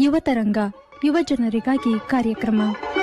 ಯುವತರಂಗ ಯುವಜನರಿಗಾಗಿ ಕಾರ್ಯಕ್ರಮ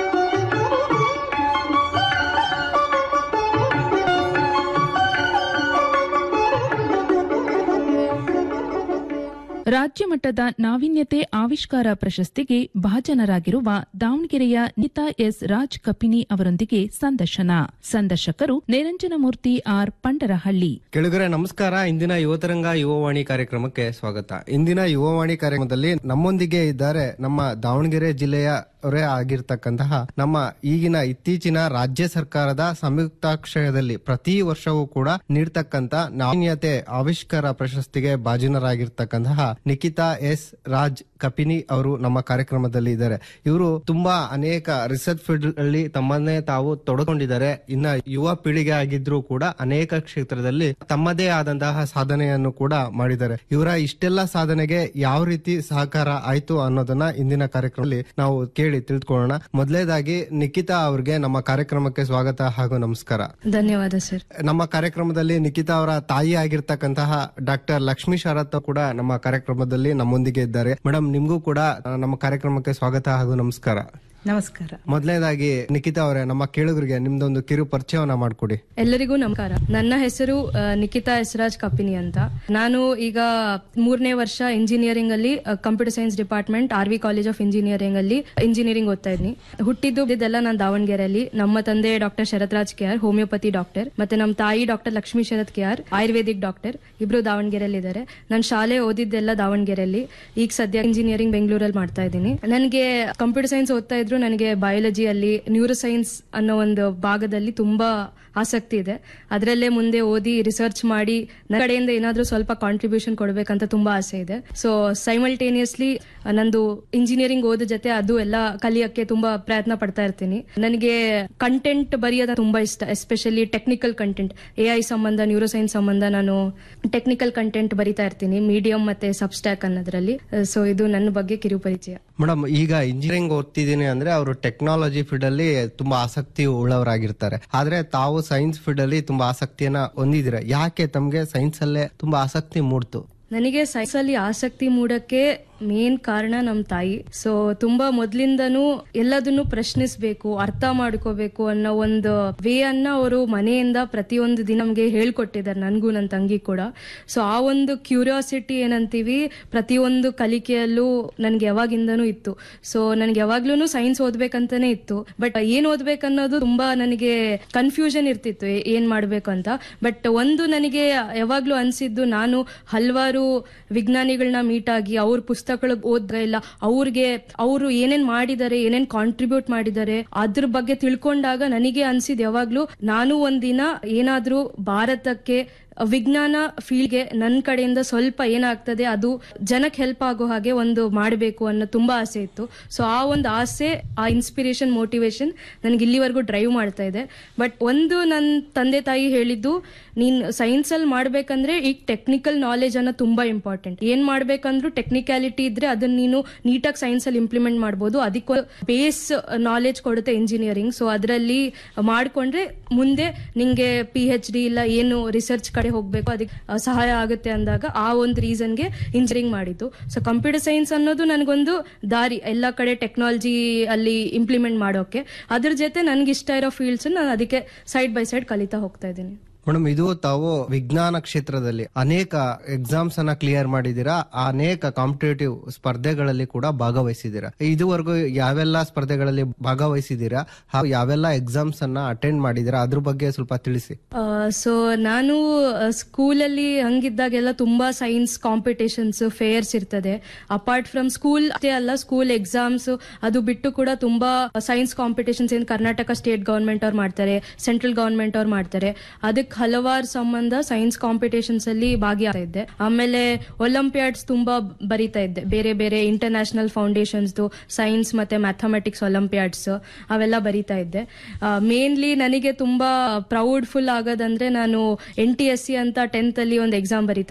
ರಾಜ್ಯ ಮಟ್ಟದ ನಾವೀನ್ಯತೆ ಆವಿಷ್ಕಾರ ಪ್ರಶಸ್ತಿಗೆ ಭಾಜನರಾಗಿರುವ ದಾವಣಗೆರೆಯ ನಿತಾ ಎಸ್ ರಾಜ್ ಕಪಿನಿ ಅವರೊಂದಿಗೆ ಸಂದರ್ಶನ ಸಂದರ್ಶಕರು ನಿರಂಜನಮೂರ್ತಿ ಆರ್ ಪಂಡರಹಳ್ಳಿ ಕೆಳಗರೆ ನಮಸ್ಕಾರ ಇಂದಿನ ಯುವತರಂಗ ಯುವವಾಣಿ ಕಾರ್ಯಕ್ರಮಕ್ಕೆ ಸ್ವಾಗತ ಇಂದಿನ ಯುವವಾಣಿ ಕಾರ್ಯಕ್ರಮದಲ್ಲಿ ನಮ್ಮೊಂದಿಗೆ ಇದ್ದಾರೆ ನಮ್ಮ ದಾವಣಗೆರೆ ಜಿಲ್ಲೆಯ ಅವರೇ ಆಗಿರ್ತಕ್ಕಂತಹ ನಮ್ಮ ಈಗಿನ ಇತ್ತೀಚಿನ ರಾಜ್ಯ ಸರ್ಕಾರದ ಸಂಯುಕ್ತಾಶ್ರಯದಲ್ಲಿ ಪ್ರತಿ ವರ್ಷವೂ ಕೂಡ ನೀಡ್ತಕ್ಕಂತ ನಾಣ್ಯತೆ ಆವಿಷ್ಕಾರ ಪ್ರಶಸ್ತಿಗೆ ಭಾಜನರಾಗಿರ್ತಕ್ಕಂತಹ ನಿಖಿತಾ ಎಸ್ ರಾಜ್ ಕಪಿನಿ ಅವರು ನಮ್ಮ ಕಾರ್ಯಕ್ರಮದಲ್ಲಿ ಇದ್ದಾರೆ ಇವರು ತುಂಬಾ ಅನೇಕ ರಿಸರ್ಚ್ ಫೀಲ್ಡ್ ಅಲ್ಲಿ ತಮ್ಮನ್ನೇ ತಾವು ತೊಡಕೊಂಡಿದ್ದಾರೆ ಇನ್ನ ಯುವ ಪೀಳಿಗೆ ಆಗಿದ್ರು ಕೂಡ ಅನೇಕ ಕ್ಷೇತ್ರದಲ್ಲಿ ತಮ್ಮದೇ ಆದಂತಹ ಸಾಧನೆಯನ್ನು ಕೂಡ ಮಾಡಿದ್ದಾರೆ ಇವರ ಇಷ್ಟೆಲ್ಲ ಸಾಧನೆಗೆ ಯಾವ ರೀತಿ ಸಹಕಾರ ಆಯ್ತು ಅನ್ನೋದನ್ನ ಇಂದಿನ ಕಾರ್ಯಕ್ರಮದಲ್ಲಿ ನಾವು ಕೇಳಿ ತಿಳ್ಕೊಳ್ಳೋಣ ಮೊದಲೇದಾಗಿ ನಿಖಿತಾ ಅವ್ರಿಗೆ ನಮ್ಮ ಕಾರ್ಯಕ್ರಮಕ್ಕೆ ಸ್ವಾಗತ ಹಾಗೂ ನಮಸ್ಕಾರ ಧನ್ಯವಾದ ಸರ್ ನಮ್ಮ ಕಾರ್ಯಕ್ರಮದಲ್ಲಿ ನಿಖಿತಾ ಅವರ ತಾಯಿ ಆಗಿರ್ತಕ್ಕಂತಹ ಡಾಕ್ಟರ್ ಲಕ್ಷ್ಮೀ ಶರತ್ ಕೂಡ ನಮ್ಮ ಕಾರ್ಯಕ್ರಮದಲ್ಲಿ ನಮ್ಮೊಂದಿಗೆ ಇದ್ದಾರೆ ಮೇಡಮ್ ನಿಮ್ಗೂ ಕೂಡ ಆ, ನಮ್ಮ ಕಾರ್ಯಕ್ರಮಕ್ಕೆ ಸ್ವಾಗತ ಹಾಗೂ ನಮಸ್ಕಾರ ನಮಸ್ಕಾರ ಮೊದಲನೇದಾಗಿ ನಿಖಿತಾ ಅವರೇ ನಮ್ಮ ಕೇಳುಗರಿಗೆ ನಿಮ್ದೊಂದು ಕಿರು ಪರಿಚಯವನ್ನ ಮಾಡ್ಕೊಡಿ ಎಲ್ಲರಿಗೂ ನಮಸ್ಕಾರ ನನ್ನ ಹೆಸರು ಆ, ನಿಖಿತಾ ಎಸ್ರಾಜ್ ಕಪಿನಿ ಅಂತ ನಾನು ಈಗ ಮೂರನೇ ವರ್ಷ ಇಂಜಿನಿಯರಿಂಗ್ ಅಲ್ಲಿ computer science department R V college of engineering ಅಲ್ಲಿ ಇಂಜಿನಿಯರಿಂಗ್ ಓದ್ತಾ ಇದ್ದೀನಿ ಹುಟ್ಟಿದ್ದು ಇದೆಲ್ಲ ನಾನು ದಾವಣಗೆರೆಯಲ್ಲಿ ನಮ್ಮ ತಂದೆ doctor Sharath Raj K R homeopathy doctor ಮತ್ತೆ ನಮ್ಮ ತಾಯಿ doctor Lakshmi Sharath K R ayurvedic doctor ಇಬ್ರು ದಾವಣಗೆರೆಯಲ್ಲಿ ಇದ್ದಾರೆ ನಾನು ಶಾಲೆ ಓದಿದ್ದೆಲ್ಲ ದಾವಣಗೆರೆಯಲ್ಲಿ ಈಗ ಸದ್ಯ ಇಂಜಿನಿಯರಿಂಗ್ ಬೆಂಗಳೂರಲ್ಲಿ ಮಾಡ್ತಾ ಇದ್ದೀನಿ ನನಗೆ ಕಂಪ್ಯೂಟರ್ ಸೈನ್ಸ್ ಓದ್ತಾ ಇದ್ರು ನನಗೆ ಬಯಾಲಜಿಯಲ್ಲಿ ನ್ಯೂರೋ ಸೈನ್ಸ್ ಅನ್ನೋ ಒಂದು ಭಾಗದಲ್ಲಿ ತುಂಬಾ ಆಸಕ್ತಿ ಇದೆ ಅದರಲ್ಲೇ ಮುಂದೆ ಓದಿ ರಿಸರ್ಚ್ ಮಾಡಿ ನನ್ನ ಕಡೆಯಿಂದ ಏನಾದ್ರೂ ಸ್ವಲ್ಪ ಕಾಂಟ್ರಿಬ್ಯೂಷನ್ ಕೊಡ್ಬೇಕಂತ ತುಂಬಾ ಆಸೆ ಇದೆ ಸೊ ಸೈಮಲ್ಟೇನಿಯಸ್ಲಿ ನಂದು ಇಂಜಿನಿಯರಿಂಗ್ ಓದ ಜೊತೆ ಅದು ಎಲ್ಲ ಕಲಿಯಕ್ಕೆ ತುಂಬಾ ಪ್ರಯತ್ನ ಪಡ್ತಾ ಇರ್ತೀನಿ ನನಗೆ ಕಂಟೆಂಟ್ ಬರೆಯೋದ ತುಂಬಾ ಇಷ್ಟ especially technical content A I ಸಂಬಂಧ ನ್ಯೂರೋ ಸೈನ್ಸ್ ಸಂಬಂಧ ನಾನು ಟೆಕ್ನಿಕಲ್ ಕಂಟೆಂಟ್ ಬರಿತಾ ಇರ್ತೀನಿ ಮೀಡಿಯಂ ಮತ್ತೆ ಸಬ್ಸ್ಟ್ಯಾಕ್ ಅನ್ನೋದ್ರಲ್ಲಿ ಸೊ ಇದು ನನ್ನ ಬಗ್ಗೆ ಕಿರು ಪರಿಚಯ ಮೇಡಮ್ ಈಗ ಇಂಜಿನಿಯರಿಂಗ್ ಓದ್ತಿದ್ದೀನಿ ಅಂದ್ರೆ ಅವರು ಟೆಕ್ನಾಲಜಿ ಫೀಲ್ಡ್ ಅಲ್ಲಿ ತುಂಬಾ ಆಸಕ್ತಿ ಉಳ್ಳವರಾಗಿರ್ತಾರೆ ಆದ್ರೆ ತಾವು ಸೈನ್ಸ್ ಫೀಲ್ಡ್ ಅಲ್ಲಿ ತುಂಬಾ ಆಸಕ್ತಿಯನ್ನ ಹೊಂದಿದ್ದೀರಾ ಯಾಕೆ ತಮ್ಗೆ ಸೈನ್ಸ್ ಅಲ್ಲೇ ತುಂಬಾ ಆಸಕ್ತಿ ಮೂಡ್ತು ನನಗೆ ಸೈನ್ಸ್ ಅಲ್ಲಿ ಆಸಕ್ತಿ ಮೂಡಕ್ಕೆ ಮೇನ್ ಕಾರಣ ನಮ್ಮ ತಾಯಿ ಸೊ ತುಂಬಾ ಮೊದ್ಲಿಂದನೂ ಎಲ್ಲದನ್ನು ಪ್ರಶ್ನಿಸ್ಬೇಕು ಅರ್ಥ ಮಾಡ್ಕೋಬೇಕು ಅನ್ನೋ ಒಂದು ವೇ ಅನ್ನ ಅವರು ಮನೆಯಿಂದ ಪ್ರತಿಯೊಂದು ದಿನ ನಮ್ಗೆ ಹೇಳ್ಕೊಟ್ಟಿದ್ದಾರೆ ನನ್ಗೂ ನನ್ನ ತಂಗಿ ಕೂಡ ಸೊ ಆ ಒಂದು ಕ್ಯೂರಿಯಾಸಿಟಿ ಏನಂತೀವಿ ಪ್ರತಿಯೊಂದು ಕಲಿಕೆಯಲ್ಲೂ ನನ್ಗೆ ಯಾವಾಗಿಂದನೂ ಇತ್ತು ಸೊ ನನ್ಗೆ ಯಾವಾಗ್ಲೂ ಸೈನ್ಸ್ ಓದ್ಬೇಕಂತಾನೆ ಇತ್ತು ಬಟ್ ಏನ್ ಓದ್ಬೇಕನ್ನೋದು ತುಂಬಾ ನನಗೆ ಕನ್ಫ್ಯೂಷನ್ ಇರ್ತಿತ್ತು ಏ- ಏನ್ ಮಾಡ್ಬೇಕು ಅಂತ ಬಟ್ ಒಂದು ನನಗೆ ಯಾವಾಗ್ಲೂ ಅನ್ಸಿದ್ದು ನಾನು ಹಲವಾರು ವಿಜ್ಞಾನಿಗಳನ್ನ ಮೀಟ್ ಆಗಿ ಅವ್ರ ಪುಸ್ತಕಗಳು ಓದ್ತಾ ಇಲ್ಲ ಅವ್ರಿಗೆ ಅವರು ಏನೇನ್ ಮಾಡಿದ್ದಾರೆ ಏನೇನ್ ಕಾಂಟ್ರಿಬ್ಯೂಟ್ ಮಾಡಿದ್ದಾರೆ ಅದ್ರ ಬಗ್ಗೆ ತಿಳ್ಕೊಂಡಾಗ ನನಗೆ ಅನ್ಸಿದ್ ಯಾವಾಗ್ಲೂ ನಾನು ಒಂದಿನ ಏನಾದ್ರೂ ಭಾರತಕ್ಕೆ ವಿಜ್ಞಾನ ಫೀಲ್ಡ್ಗೆ ನನ್ನ ಕಡೆಯಿಂದ ಸ್ವಲ್ಪ ಏನಾಗ್ತದೆ ಅದು ಜನಕ್ಕೆ ಹೆಲ್ಪ್ ಆಗೋ ಹಾಗೆ ಒಂದು ಮಾಡಬೇಕು ಅನ್ನೋ ತುಂಬಾ ಆಸೆ ಇತ್ತು ಸೊ ಆ ಒಂದು ಆಸೆ ಆ ಇನ್ಸ್ಪಿರೇಷನ್ ಮೋಟಿವೇಶನ್ ನನಗೆ ಇಲ್ಲಿವರೆಗೂ ಡ್ರೈವ್ ಮಾಡ್ತಾ ಇದೆ ಬಟ್ ಒಂದು ನನ್ನ ತಂದೆ ತಾಯಿ ಹೇಳಿದ್ದು ನೀನ್ ಸೈನ್ಸ್ ಅಲ್ಲಿ ಮಾಡ್ಬೇಕಂದ್ರೆ ಈಗ ಟೆಕ್ನಿಕಲ್ ನಾಲೆಜ್ ಅನ್ನೋ ತುಂಬಾ ಇಂಪಾರ್ಟೆಂಟ್ ಏನ್ ಮಾಡ್ಬೇಕಂದ್ರೂ ಟೆಕ್ನಿಕ್ಯಾಲಿಟಿ ಇದ್ರೆ ಅದನ್ನ ನೀನು ನೀಟಾಗಿ ಸೈನ್ಸ್ ಅಲ್ಲಿ ಇಂಪ್ಲಿಮೆಂಟ್ ಮಾಡ್ಬೋದು ಅದಕ್ಕೆ ಬೇಸ್ ನಾಲೆಜ್ ಕೊಡುತ್ತೆ ಇಂಜಿನಿಯರಿಂಗ್ ಸೊ ಅದರಲ್ಲಿ ಮಾಡ್ಕೊಂಡ್ರೆ ಮುಂದೆ ನಿಂಗೆ ಪಿ ಎಚ್ ಡಿ ಇಲ್ಲ ಏನು ರಿಸರ್ಚ್ ಕಡೆ ಹೋಗ್ಬೇಕು ಅದಕ್ಕೆ ಆ, ಸಹಾಯ ಆಗುತ್ತೆ ಅಂದಾಗ ಆ ಒಂದು ರೀಸನ್ಗೆ ಇಂಜಿನಿಯರಿಂಗ್ ಮಾಡಿದ್ದು ಸೊ ಕಂಪ್ಯೂಟರ್ ಸೈನ್ಸ್ ಅನ್ನೋದು ನನಗೊಂದು ದಾರಿ ಎಲ್ಲ ಕಡೆ ಟೆಕ್ನಾಲಜಿ ಅಲ್ಲಿ ಇಂಪ್ಲಿಮೆಂಟ್ ಮಾಡೋಕೆ ಅದ್ರ ಜೊತೆ ನನ್ಗೆ ಇಷ್ಟ ಇರೋ ಫೀಲ್ಡ್ಸ್ ನಾನು ಅದಕ್ಕೆ ಸೈಡ್ ಬೈ ಸೈಡ್ ಕಲಿತಾ ಹೋಗ್ತಾ ಇದ್ದೀನಿ ಮೇಡಮ್ ಇದು ತಾವು ವಿಜ್ಞಾನ ಕ್ಷೇತ್ರದಲ್ಲಿ ಅನೇಕ ಎಕ್ಸಾಮ್ಸ್ ಅನ್ನ ಕ್ಲಿಯರ್ ಮಾಡಿದೀರಾ ಅನೇಕ ಕಾಂಪಿಟೇಟಿವ್ ಸ್ಪರ್ಧೆಗಳಲ್ಲಿ ಕೂಡ ಭಾಗವಹಿಸಿದೀರಾ ಇದುವರೆಗೂ ಯಾವೆಲ್ಲ ಸ್ಪರ್ಧೆಗಳಲ್ಲಿ ಭಾಗವಹಿಸಿದೀರಾ ಹಾಗೂ ಯಾವೆಲ್ಲ ಎಕ್ಸಾಮ್ಸ್ ಅನ್ನ ಅಟೆಂಡ್ ಮಾಡಿದೀರಾ ಅದ್ರ ಬಗ್ಗೆ ಸ್ವಲ್ಪ ತಿಳಿಸಿ ಸೊ ನಾನು ಸ್ಕೂಲಲ್ಲಿ ಹಂಗಿದ್ದಾಗೆಲ್ಲ ತುಂಬಾ ಸೈನ್ಸ್ ಕಾಂಪಿಟೇಷನ್ಸ್ ಫೇರ್ಸ್ ಇರ್ತದೆ ಅಪಾರ್ಟ್ ಫ್ರಮ್ ಸ್ಕೂಲ್ ಅಷ್ಟೇ ಅಲ್ಲ ಸ್ಕೂಲ್ ಎಕ್ಸಾಮ್ಸ್ ಅದು ಬಿಟ್ಟು ಕೂಡ ತುಂಬಾ ಸೈನ್ಸ್ ಕಾಂಪಿಟೇಷನ್ಸ್ ಏನ್ ಕರ್ನಾಟಕ ಸ್ಟೇಟ್ ಗವರ್ಮೆಂಟ್ ಅವ್ರು ಮಾಡ್ತಾರೆ ಸೆಂಟ್ರಲ್ ಗವರ್ಮೆಂಟ್ ಅವ್ರು ಮಾಡ್ತಾರೆ ಅದಕ್ಕೆ ಹಲವಾರು ಸಂಬಂಧ ಸೈನ್ಸ್ ಕಾಂಪಿಟೇಷನ್ಸ್ ಅಲ್ಲಿ ಭಾಗಿಯಾಗ್ತಾ ಇದ್ದೆ ಆಮೇಲೆ ಒಲಿಂಪಿಯಾಡ್ಸ್ ತುಂಬಾ ಬರಿತಾ ಇದ್ದೆ ಬೇರೆ ಬೇರೆ ಇಂಟರ್ನ್ಯಾಷನಲ್ ಫೌಂಡೇಶನ್ಸ್ ಸೈನ್ಸ್ ಮತ್ತೆ ಮ್ಯಾಥಮೆಟಿಕ್ಸ್ ಒಲಿಂಪಿಯಾಡ್ಸ್ ಅವೆಲ್ಲ ಬರಿತಾ ಇದ್ದೆ ಮೇನ್ಲಿ ನನಗೆ ತುಂಬಾ ಪ್ರೌಡ್ ಫುಲ್ ಆಗೋದಂದ್ರೆ ನಾನು ಎನ್ ಟಿ ಎಸ್ ಸಿ ಅಂತ ಟೆಂತ್ ಅಲ್ಲಿ ಒಂದು ಎಕ್ಸಾಮ್ ಬರೀತಾ